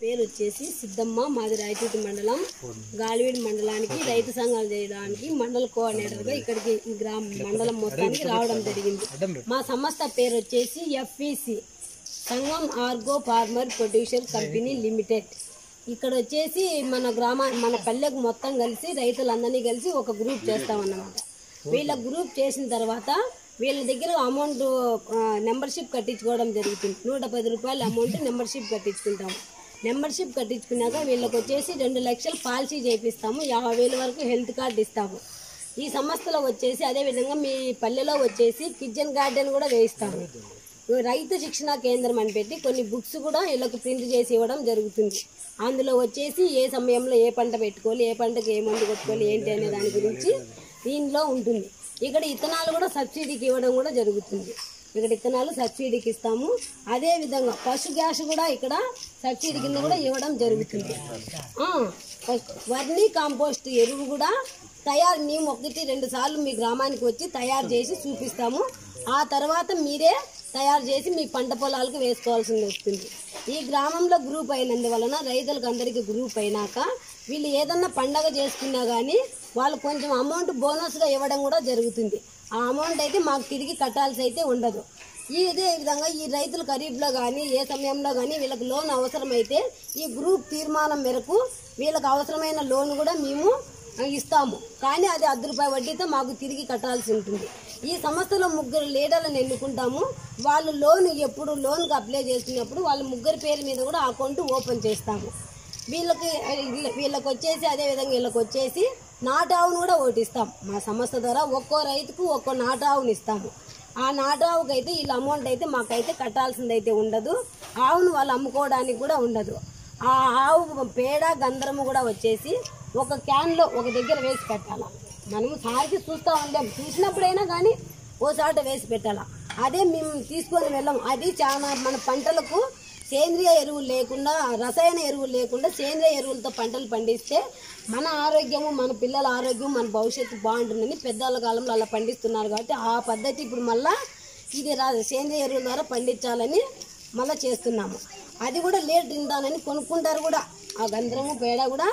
పేరు వచ్చేసి సిద్ధమ్మ మాది రాయచూటి మండలం గాలివీడి మండలానికి రైతు సంఘాలు చేయడానికి మండల కోఆర్డినేటర్గా ఇక్కడికి ఈ గ్రామ మండలం మొత్తానికి రావడం జరిగింది మా సంస్థ పేరు వచ్చేసి ఎఫ్ఈసి సంగం ఆర్గో ఫార్మర్ ప్రొడ్యూసర్ కంపెనీ లిమిటెడ్ ఇక్కడ వచ్చేసి మన గ్రామ మన పల్లెకు మొత్తం కలిసి రైతులందరినీ కలిసి ఒక గ్రూప్ చేస్తామన్నమాట వీళ్ళ గ్రూప్ చేసిన తర్వాత వీళ్ళ దగ్గర అమౌంట్ నెంబర్షిప్ కట్టించుకోవడం జరుగుతుంది నూట పది రూపాయల అమౌంట్ నెంబర్షిప్ కట్టించుకుంటాము నెంబర్షిప్ కట్టించుకున్నాక వీళ్ళకి వచ్చేసి రెండు లక్షలు పాలసీ చేపిస్తాము యాభై వేల వరకు హెల్త్ కార్డు ఇస్తాము ఈ సంస్థలో వచ్చేసి అదేవిధంగా మీ పల్లెలో వచ్చేసి కిచెన్ గార్డెన్ కూడా వేయిస్తాము రైతు శిక్షణ కేంద్రం అని పెట్టి కొన్ని బుక్స్ కూడా వీళ్ళకి ప్రింట్ చేసి ఇవ్వడం జరుగుతుంది అందులో వచ్చేసి ఏ సమయంలో ఏ పంట పెట్టుకోవాలి ఏ పంటకి ఏ మందు కొట్టుకోవాలి ఏంటి అనే దాని గురించి దీనిలో ఉంటుంది ఇక్కడ ఇత్తనాలు కూడా సబ్సిడీకి ఇవ్వడం కూడా జరుగుతుంది ఇక్కడ ఇత్తనాలు సబ్సిడీకి ఇస్తాము అదే విధంగా పశు గ్యాస్ కూడా ఇక్కడ సబ్సిడీ కింద కూడా ఇవ్వడం జరుగుతుంది ఆ, ఫస్ట్ వర్మీ కాంపోస్ట్ ఎరువు కూడా తయారు మేము ఒకటి రెండు సార్లు మీ గ్రామానికి వచ్చి తయారు చేసి చూపిస్తాము ఆ తర్వాత మీరే తయారు చేసి మీ పంట పొలాలకు వేసుకోవాల్సింది వస్తుంది ఈ గ్రామంలో గ్రూప్ అయినందువలన రైతులకు అందరికీ గ్రూప్ అయినాక వీళ్ళు ఏదన్నా పండగ చేసుకున్నా కానీ వాళ్ళు కొంచెం అమౌంట్ బోనస్గా ఇవ్వడం కూడా జరుగుతుంది ఆ అమౌంట్ అయితే మాకు తిరిగి కట్టాల్సి అయితే ఉండదు ఈ ఇదే విధంగా ఈ రైతులు ఖరీఫ్లో కానీ ఏ సమయంలో కానీ వీళ్ళకి లోన్ అవసరమైతే ఈ గ్రూప్ తీర్మానం మేరకు వీళ్ళకి అవసరమైన లోన్ కూడా మేము ఆ, ఇస్తాము కానీ అది అర్ధ రూపాయి వడ్డీతో మాకు తిరిగి కట్టాల్సి ఉంటుంది ఈ సంస్థలో ముగ్గురు లీడర్లను ఎన్నుకుంటాము వాళ్ళు లోన్ ఎప్పుడు లోన్కి అప్లై చేసుకున్నప్పుడు వాళ్ళ ముగ్గురి పేరు మీద కూడా అకౌంట్ ఓపెన్ చేస్తాము వీళ్ళకి వీళ్ళ- వీళ్ళకి వచ్చేసి అదే విధంగా వీళ్ళకి వచ్చేసి నాటావును కూడా ఒకటి ఇస్తాం మా సంస్థ ద్వారా ఒక్కో రైతుకు ఒక్కో నాటావుని ఇస్తాము ఆ నాటావుకి అయితే వీళ్ళ అమౌంట్ అయితే మాకైతే కట్టాల్సింది అయితే ఉండదు ఆవును వాళ్ళు అమ్ముకోవడానికి కూడా ఉండదు ఆ ఆవు పేడ గంధరము కూడా వచ్చేసి ఒక క్యాన్లో ఒక దగ్గర వేసి పెట్టాలి మనం సారికి చూస్తూ ఉంటాం చూసినప్పుడైనా కానీ ఓసాట వేసి పెట్టాలా అదే మేము తీసుకొని వెళ్ళాం అది చాలా మన పంటలకు సేంద్రియ ఎరువులు లేకుండా రసాయన ఎరువులు లేకుండా సేంద్రియ ఎరువులతో పంటలు పండిస్తే మన ఆరోగ్యము మన పిల్లల ఆరోగ్యం మన భవిష్యత్తు బాగుంటుందని పెద్దల కాలంలో అలా పండిస్తున్నారు కాబట్టి ఆ పద్ధతి ఇప్పుడు మళ్ళా ఇది రా సేంద్రియ ఎరువుల ద్వారా పండించాలని మళ్ళీ చేస్తున్నాము అది కూడా లేట్ తిందానని కొనుక్కుంటారు కూడా ఆ గంధరము పేడ కూడా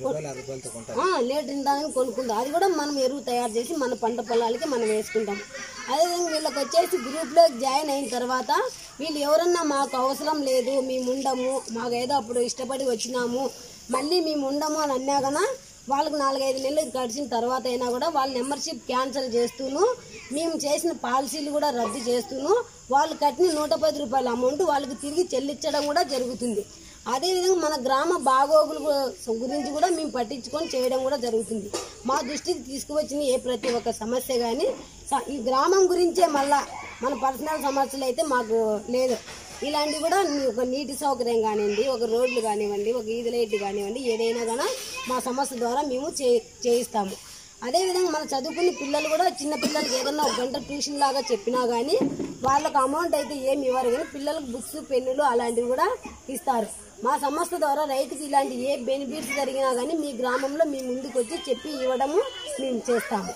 ఆ, లేట్ తిందానని కొనుక్కుంటారు అది కూడా మనం ఎరువు తయారు చేసి మన పంట పొలాలకి మనం వేసుకుంటాం అదేవిధంగా వీళ్ళకి వచ్చేసి గ్రూప్లో జాయిన్ అయిన తర్వాత వీళ్ళు ఎవరన్నా మాకు అవసరం లేదు మేము ఉండము మాకు ఏదో అప్పుడు ఇష్టపడి వచ్చినాము మళ్ళీ మేము ఉండము అని అన్నా కన్నా వాళ్ళకు నాలుగైదు నెలలు గడిచిన తర్వాత అయినా కూడా వాళ్ళ మెంబర్షిప్ క్యాన్సిల్ చేస్తూను మేము చేసిన పాలసీలు కూడా రద్దు చేస్తూను వాళ్ళు కట్టిన నూట పది రూపాయల అమౌంట్ వాళ్ళకి తిరిగి చెల్లించడం కూడా జరుగుతుంది అదేవిధంగా మన గ్రామ బాగోగులు గు- గురించి కూడా మేము పట్టించుకొని చేయడం కూడా జరుగుతుంది మా దృష్టికి తీసుకువచ్చిన ఏ ప్రతి ఒక్క సమస్య కానీ ఈ గ్రామం గురించే మళ్ళా మన పర్సనల్ సమస్యలు అయితే మాకు లేదు ఇలాంటివి కూడా నీ- ఒక నీటి సౌకర్యం కానివ్వండి ఒక రోడ్లు కానివ్వండి ఒక ఈది లైట్ కానివ్వండి ఏదైనా కానీ మా సంస్థ ద్వారా మేము చే చేయిస్తాము అదేవిధంగా మన చదువుకునే పిల్లలు కూడా చిన్న పిల్లలకి ఏదన్నా ఒక గంట ట్యూషన్ లాగా చెప్పినా కానీ వాళ్ళకు అమౌంట్ అయితే ఏమి ఇవ్వరు కానీ పిల్లలకు బుక్స్ పెన్నులు అలాంటివి కూడా ఇస్తారు మా సంస్థ ద్వారా రైతుకి ఇలాంటి ఏ బెనిఫిట్స్ జరిగినా కానీ మీ గ్రామంలో మీ ముందుకు వచ్చి చెప్పి ఇవ్వడము మేము చేస్తాము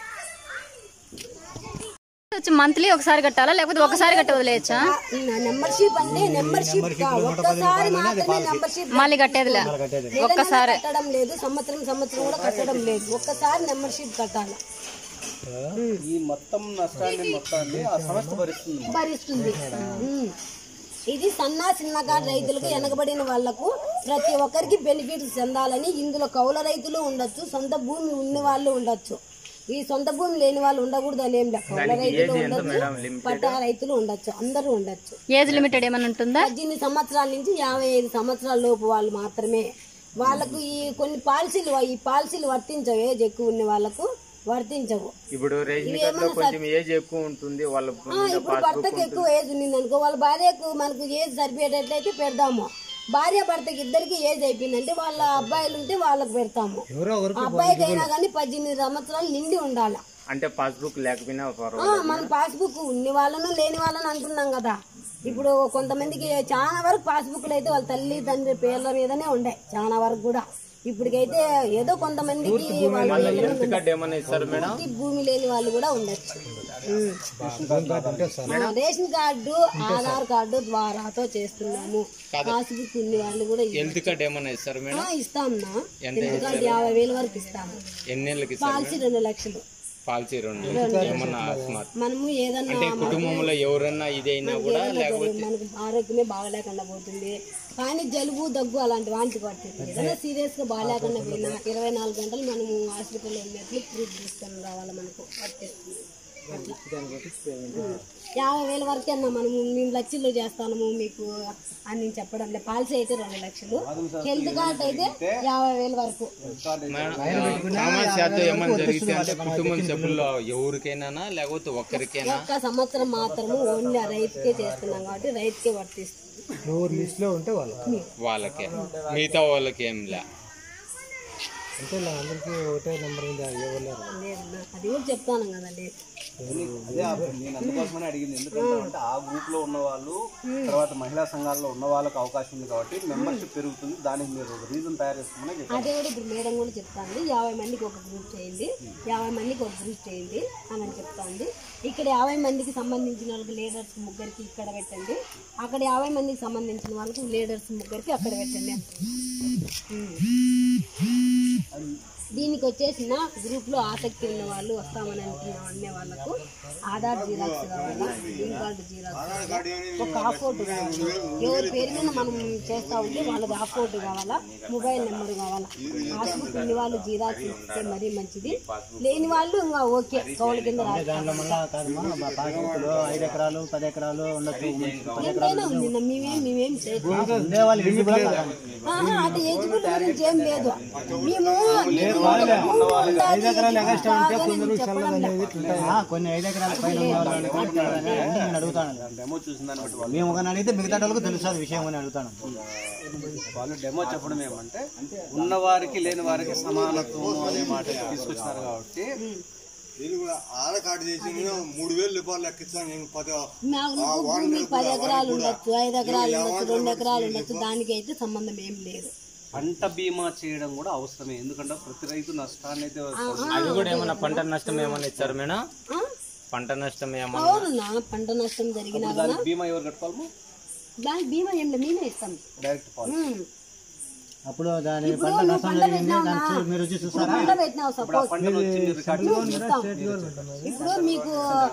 వచ్చి మంత్లీ ఒకసారి కట్టాలా లేకపోతే ఒకసారి కట్టి వదిలేయచ్చా మెంబర్షిప్ అంటే మెంబర్షిప్ ఒక్కసారి మాత్రమే మెంబర్షిప్ మళ్ళీ కట్టేదిలే ఒక్కసారి కట్టడం లేదు సంవత్సరం సంవత్సరం కూడా కట్టడం లేదు ఒక్కసారి మెంబర్షిప్ కట్టాలి ఈ మొత్తం నష్టాన్ని మొత్తాన్ని ఆ సంస్థ భరిస్తుంది భరిస్తుంది ఉమ్. ఇది సన్న చిన్నకారు రైతులకు వెనకబడిన వాళ్లకు ప్రతి ఒక్కరికి బెనిఫిట్స్ చెందాలని ఇందులో కౌల రైతులు ఉండొచ్చు సొంత భూమి ఉన్న వాళ్ళు ఉండొచ్చు ఈ సొంత భూమి లేని వాళ్ళు ఉండకూడదు అని ఏం లేదు కౌల రైతులు ఉండొచ్చు పట్టా రైతులు ఉండొచ్చు అందరూ ఉండొచ్చు ఏజ్ లిమిటెడ్ ఏమైనా ఉంటుందా పద్దెనిమిది సంవత్సరాల నుంచి యాభై ఐదు సంవత్సరాల లోపు వాళ్ళు మాత్రమే వాళ్ళకు ఈ కొన్ని పాలసీలు ఈ పాలసీలు వర్తించవు ఏజ్ ఎక్కువ ఉన్న వాళ్ళకు వర్తించవు ఇప్పుడు రేషన్ కార్డులో కొంచెం ఏజ్ ఎక్కువ ఉంటుంది వాళ్ళ ఆ, ఇప్పుడు భర్తకి ఎక్కువ ఏజ్ ఉంది అనుకో వాళ్ళ భార్యకు మనకు ఏజ్ సరిపోయేటట్లయితే పెడదాము భార్య భర్తకి ఇద్దరికి ఏజ్ అయిపోయిందంటే వాళ్ళ అబ్బాయిలు ఉంటే వాళ్ళకి పెడతాము ఆ అబ్బాయికి అయినా కానీ పద్దెనిమిది సంవత్సరాలు నిండి ఉండాలి అంటే పాస్బుక్ లేకపోయినా ఆ, పర్వాలేదు మనం పాస్బుక్ ఉన్ని వాళ్ళను లేని వాళ్ళని అంటున్నాం కదా ఇప్పుడు కొంతమందికి చాలా వరకు పాస్బుక్లు అయితే వాళ్ళ తల్లి తండ్రి పేర్ల మీదనే ఉండే చాలా వరకు కూడా ఇప్పటికైతే ఏదో కొంతమందికి వాళ్ళు హెల్త్ కార్డ్ ఏమన్నా ఇస్తారు మేడం పూర్తి భూమి లేని వాళ్ళు కూడా ఉండొచ్చు ఉమ్. ఆ, రేషన్ కార్డు ఆధార్ కార్డు ద్వారాతో చేస్తున్నాము పాస్బుక్ ఉంది వాళ్ళు కూడా ఇవ్వ- హెల్త్ కార్డ్ ఏమన్నా ఇస్తారు మేడం ఆ, ఇస్తామన్నా ఎందుకంటే యాభై వేల వరకు ఇస్తాము ఎన్ని నెలలకి ఇస్తారు పాలసీ రెండు లక్షలు పాలసీ రెండు ఏమన్నా అకస్మాత్ మనము ఏదన్నా అంటే కుటుంబంలో ఎవరన్నా ఇదైనా కూడా లేకపోతే మనకు ఆరోగ్యమే బాగలేకుండా పోతుంది కానీ జలుబు దగ్గు అలాంటి వాంతి పడుతుంది ఏదైనా సీరియస్ గా బాగాలేకుండా పోయినా ఇరవై నాలుగు గంటలు మనము హాస్పిటల్లో ఉన్నట్లు ప్రూఫ్ తీసుకొని రావాలి మనకు వర్తిస్తుంది అట్లా ఉం. యాభై వేల వరకే అన్న మనము మేము లక్షల్లో చేస్తాము మీకు అని నేను చెప్పడం లేదు పాలసీ అయితే రెండు లక్షలు హెల్త్ కార్డ్ అయితే యాభై వేల వరకు సమస్యతో ఏమన్నా జరిగితే అంటే కుటుంబం సభ్యుల్లో ఎవరికైనా లేకపోతే ఒక్కరికైనా ఒక్క సంవత్సరం మాత్రము ఓన్లీ ఆ రైతుకే చేస్తున్నాం కాబట్టి రైతుకే వర్తిస్తుంది ఎవరు లిస్ట్ లో ఉంటే వాళ్ళు వాళ్ళకే మిగతా వాళ్ళకి ఏం లే అంటే ఇలా అందరికీ ఒకటే నెంబర్ ఉంది అది ఇవ్వలేరు లేదన్నా అది కూడా చెప్తాను కదండి అదే ఆ- నేను అందుకోసమనే అడిగింది ఎందుకంటే అంటే ఆ గ్రూప్ లో ఉన్న వాళ్ళు తర్వాత మహిళా సంఘాల్లో ఉన్న వాళ్ళకి అవకాశం ఉంది కాబట్టి మెంబర్షిప్ పెరుగుతుంది దానికి మీరు ఒక రీజన్ తయారు చేసుకోమని చెప్పారు అదే కూడా ఇప్పుడు మేడం కూడా చెప్తాంది యాభై మందికి ఒక గ్రూప్ చేయండి యాభై మందికి ఒక గ్రూప్ చేయండి అని అని చెప్తాంది ఇక్కడ యాభై మందికి సంబంధించిన వాళ్ళకి లీడర్స్ ముగ్గురికి ఇక్కడ పెట్టండి అక్కడ యాభై మందికి సంబంధించిన వాళ్ళకి లీడర్స్ ముగ్గురికి అక్కడ పెట్టండి ఉం. దీనికి వచ్చేసిన గ్రూప్ లో ఆసక్తి ఉన్న వాళ్ళు వస్తామని అనుకున్నాం అనే వాళ్ళకు ఆధార్ జీరాక్స్ కావాలా గ్రీన్ కార్డు జీరాక్స్ కావాలా ఒక హాఫ్ ఫోటో కావాలి ఎవరి పేరు మీద మనం చేస్తా ఉంటే వాళ్ళది హాఫ్ ఫోటో కావాలా మొబైల్ నెంబర్ కావాలా పాస్బుక్ ఉన్న వాళ్ళు జీరాక్స్ ఇస్తే మరీ మంచిది లేని వాళ్ళు ఇంకా ఓకే కౌలు కింద రాస్తారు మళ్ళా కాదమ్మా మా పాస్బుక్లో ఐదు ఎకరాలు పది ఎకరాలు ఉండొచ్చు ఎంతైనా ఉంది నా మేమేం మేమేం చేయట్లేదు ఉండే వాళ్ళు ఎలిజిబుల్ ఆహా, అది ఎలిజిబుల్ గురించి ఏం లేదు మేము మీకు ఒక భూమి ఉండాలి, ఎలిజిబుల్ కాదని చెప్పడం లేదు. కొన్ని ఐదు ఎకరాల పైన ఉన్న వాళ్ళని కూడా నేను అడుగుతాను డెమో చూసిన దాన్ని బట్టి వాళ్ళు మేము ఒకని అడిగితే మిగతా వాళ్ళకి తెలుసు విషయం అని అడుగుతాను వాళ్ళు డెమో చెప్పడం ఏమంటే ఉన్న వారికి లేని వారికి సమానత్వం అనే మాట తీసుకొచ్చినారు కాబట్టి నేను కూడా ఆధార్ కార్డు చేసి నేను మూడు వేలు రూపాయలు లెక్కిస్తాను నేను పది మాకు నువ్వు భూమి పది ఎకరాలు ఉండొచ్చు ఐదు ఎకరాలు ఉండొచ్చు రెండు ఎకరాలు ఉండొచ్చు దానికి అయితే సంబంధం ఏం లేదు పంట బీమా చేయడం కూడా అవసరమే ఎందుకంటే ప్రతి రైతు నష్టాన్ని అయితే అది కూడా ఏమన్నా పంట నష్టం ఏమన్నా ఇచ్చారు మేడం ఆ? పంట నష్టం ఏమన్నా అవునా పంట నష్టం జరిగినా కూడా దానికి బీమా ఎవరు కట్టుకోవాలి దానికి బీమా ఏం లేదు మేమే ఇస్తాం డైరెక్ట్ పాలసీ ఉమ్. అప్పుడు దాని ఇప్పుడు పంట నువ్వు నష్టం పంట జరిగింది పెట్టినావునా? దాన్ని చూ- మీరు వచ్చి ఇప్పుడు చూసారా పంట పెట్టినావు సపోజ్ పంటలు వచ్చింది రికార్డు నువ్వు ఇస్తాం ఇప్పుడు మీకు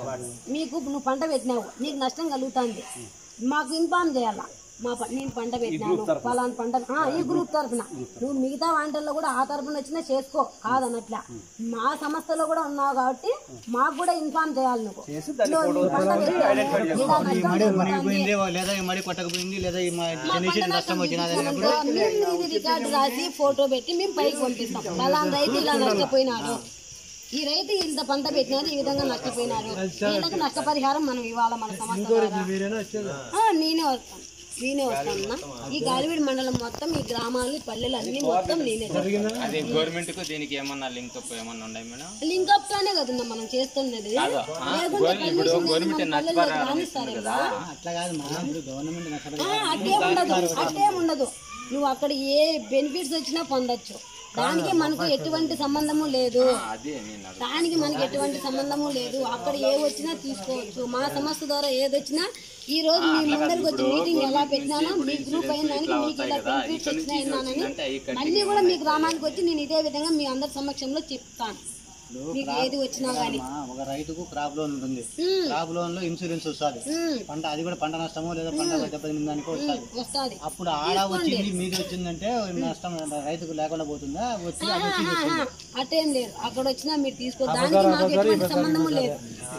మీకు నువ్వు పంట పెట్టినావు నీకు నష్టం కలుగుతుంది మాకు ఇన్ఫార్మ్ చేయాలా మా ప- నేను పంట పెట్టినాను పలానా పంట ఆ, ఈ గ్రూప్ తరఫున నువ్వు మిగతా వంటల్లో కూడా ఆ తరఫున వచ్చినా చేసుకో కాదన్నట్లా మా సంస్థలో కూడా ఉన్నావు కాబట్టి మాకు కూడా ఇన్ఫార్మ్ చేయాలి నువ్వు ఇదిగో నీ పంట పెట్టావు, ఇలా నష్టం మడి జరుగుతుంది. మునిగిపోయింది లేదా ఈ మడి కొట్టకపోయింది లేదా ఈ మా చెనిసి నష్టం వచ్చినది అనుకో, మేము ఇది రికార్డు రాసి ఫోటో పెట్టి మేము పైకి పంపిస్తాం పలానా రైతు ఇలా నష్టపోయినాడు ఈ రైతు ఇంత పంట పెట్టినారు ఈ విధంగా నష్టపోయినారు వీళ్ళకి నష్టపరిహారం మనం ఇవ్వాలి మన సంస్థ ద్వారా. ఆ, నేనే వస్తాను నేనే వస్తానన్నా ఈ గాలివీడి మండలం మొత్తం ఈ గ్రామాలు పల్లెలు అన్ని మొత్తం నేనే అది గవర్నమెంట్ కు దీనికి ఏమన్నా లింక్ అప్ ఏమన్నా ఉన్నాయి మేడం లింకప్ తోనే కదన్నా మనం చేస్తున్నది లేకుంటే ఇప్పుడు permission గవర్నమెంట్ లేని మన పల్లెల్లో రానిస్తారు కదా అట్లా కాదు మా ఇప్పుడు గవర్నమెంట్ నష్టపరి ఆ, అట్టే ఉండదు అట్టే ఉండదు నువ్వు అక్కడ ఏ బెనిఫిట్స్ వచ్చినా పొందొచ్చు దానికి మనకు ఎటువంటి సంబంధము లేదు అదే నేను అడుగు- దానికి మనకి ఎటువంటి సంబంధము లేదు అక్కడ ఏ వచ్చినా తీసుకోవచ్చు మా సంస్థ ద్వారా ఏది వచ్చినా ఈ రోజు మీ ముందరికి వచ్చి మీటింగ్ ఎలా పెట్టినానో మీ గ్రూప్ అయిన దానికి మీకు ఇలా బెనిఫిట్స్ వచ్చినాయన్నానని మళ్ళీ కూడా మీ గ్రామానికి వచ్చి నేను ఇదే విధంగా మీ అందరి సమక్షంలో చెప్తాను మీకు ఏది వచ్చినా గానీ మా ఒక రైతుకు క్రాప్ లోన్ ఉంటుంది ఉమ్, క్రాప్ లోన్ లో ఇన్సూరెన్స్ వస్తుంది ఉమ్, పంట అది కూడా పంట నష్టమో లేదా పంట దెబ్బతిన దానికో వస్తుంది వస్తాది అప్పుడు ఆడ వచ్చింది మీది వచ్చిందంటే నష్టం రైతుకు లేకుండా పోతుందా వచ్చి అది వచ్చి ఆహా, అట్టేం లేదు అక్కడ వచ్చినా మీరు తీసుకో దానికి మాకు ఎటువంటి సంబంధము లేదు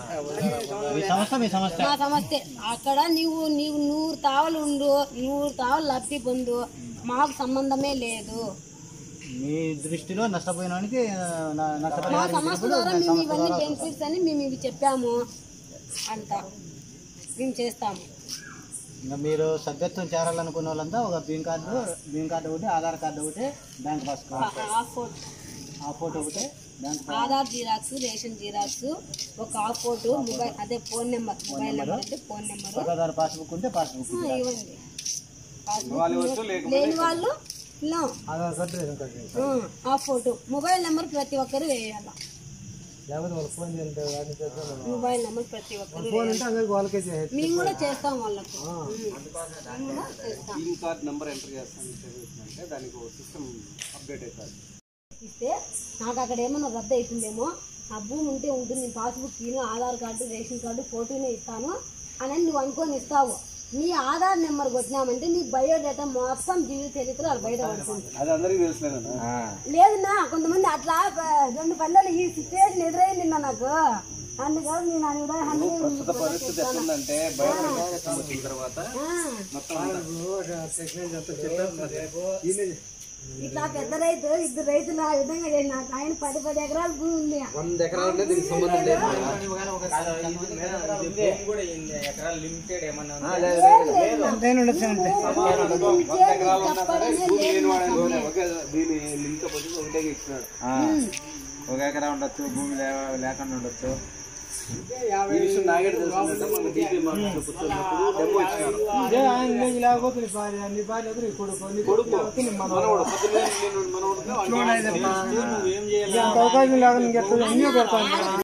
మీ సంస్థ మీ సంస్థ మా సమస్య అక్కడ నీవు నీవు నూరు తావలు ఉండు నూరు తావలు లబ్ధి పొందు మాకు సంబంధమే లేదు మీ దృష్టిలో నష్టపోయిన వానికి మా నష్టపరిహారం సంస్థ ద్వారా మేము ఇవన్నీ బెనిఫిట్స్ అని మేము ఇవి చెప్పాము అంత మేము చేస్తాము ఇంకా మీరు సభ్యత్వం చేరాలనుకున్న వాళ్ళంతా ఒక బీమ్ కార్డు బీమ్ కార్డు ఒకటి ఆధార్ కార్డు ఒకటి బ్యాంక్ పాస్ కార్డు ఆ ఫోటో ఆ ఫోటో ఒకటి bank Aadhaar xerox ration xerox ఒక ఆ ఫోటో మొబైల్ అదే ఫోన్ నెంబర్ మొబైల్ నెంబర్ అంటే ఫోన్ నెంబర్ పట్టాదారు పాస్బుక్ ఉంటే పాస్బుక్ ఇవ్వండి పాస్బుక్ లేని వాళ్ళు ఇలా ఆధార్ కార్డు రేషన్ కార్డు ఆ, ఆ ఫోటో మొబైల్ నెంబర్ ప్రతి ఒక్కరు వేయాల లేకపోతే వాళ్ళకి ఫోన్ చేయండి వాడిని చేస్తాం మొబైల్ నెంబర్ ప్రతి ఒక్కరు ఫోన్ అంటే అందరికి వాళ్ళకే చేయొచ్చు మేము కూడా చేస్తాం వాళ్ళకు ఉమ్. మేము కూడా చేస్తాం సిమ్ కార్డ్ నెంబర్ ఎంటర్ చేస్తానంటే దానికి ఒక సిస్టమ్ అప్డేట్ అవుతుంది ఇస్తే నాకు అక్కడ ఏమన్నా రద్దు అవుతుందేమో ఆ భూమి ఉంటే ఉంటుంది నేను పాస్బుక్ తీను ఆధార్ కార్డు రేషన్ కార్డు ఫోటోనే ఇస్తాను అని నువ్వు అనుకొని ఇస్తావు నీ ఆధార్ నెంబర్ కొట్టినామంటే నీ బయోడేటా మొత్తం జీవిత చరిత్ర అది బయట పడుతుంది అది అందరికీ తెలుసులేదన్నా లేదన్నా కొంతమంది అట్లా ఆ, రెండు పల్లెలు ఈ సిచ్యువేషన్ ఎదురైంది నిన్న నాకు అందుకని నేను అని ఉదాహరణ ప్రస్తుత పరిస్థితి ఎట్లుందంటే బయోమెట్రిక్ సిస్టమ్ వచ్చిన తర్వాత మొత్తం ఇట్లా పెద్ద రైతు ఇద్దరు రైతులు ఆ విధంగా చేసిన ఆయన పది పది ఎకరాల భూమి ఉంది వంద ఎకరాలు ఉంటే దీనికి సంబంధం లేదు కూడా ఎకరాలు లిమిటెడ్ ఏమన్నా వంద ఎకరాలు ఉన్నా సరే భూమి లేని వాడు ఒకే దీని లింక్ పొజిషన్ ఒకటే ఇచ్చినాడు ఒక ఎకరా ఉండొచ్చు భూమి లేకుండా ఉండొచ్చు ఈ విషయం నాగేడు తెలుసుకుంటే మన డీపీ మార్కెట్లో కూర్చున్నప్పుడు డెమో ఇచ్చినారు లేకపోతే నీ భార్య నీ భార్య వద్దు, నీ కొడుకు నీ కొడుకు మనవడు పొద్దున్నే నేను మనవడు అవకాశం లేకుండా ఇంకెట్లా అన్నీ పెడతాను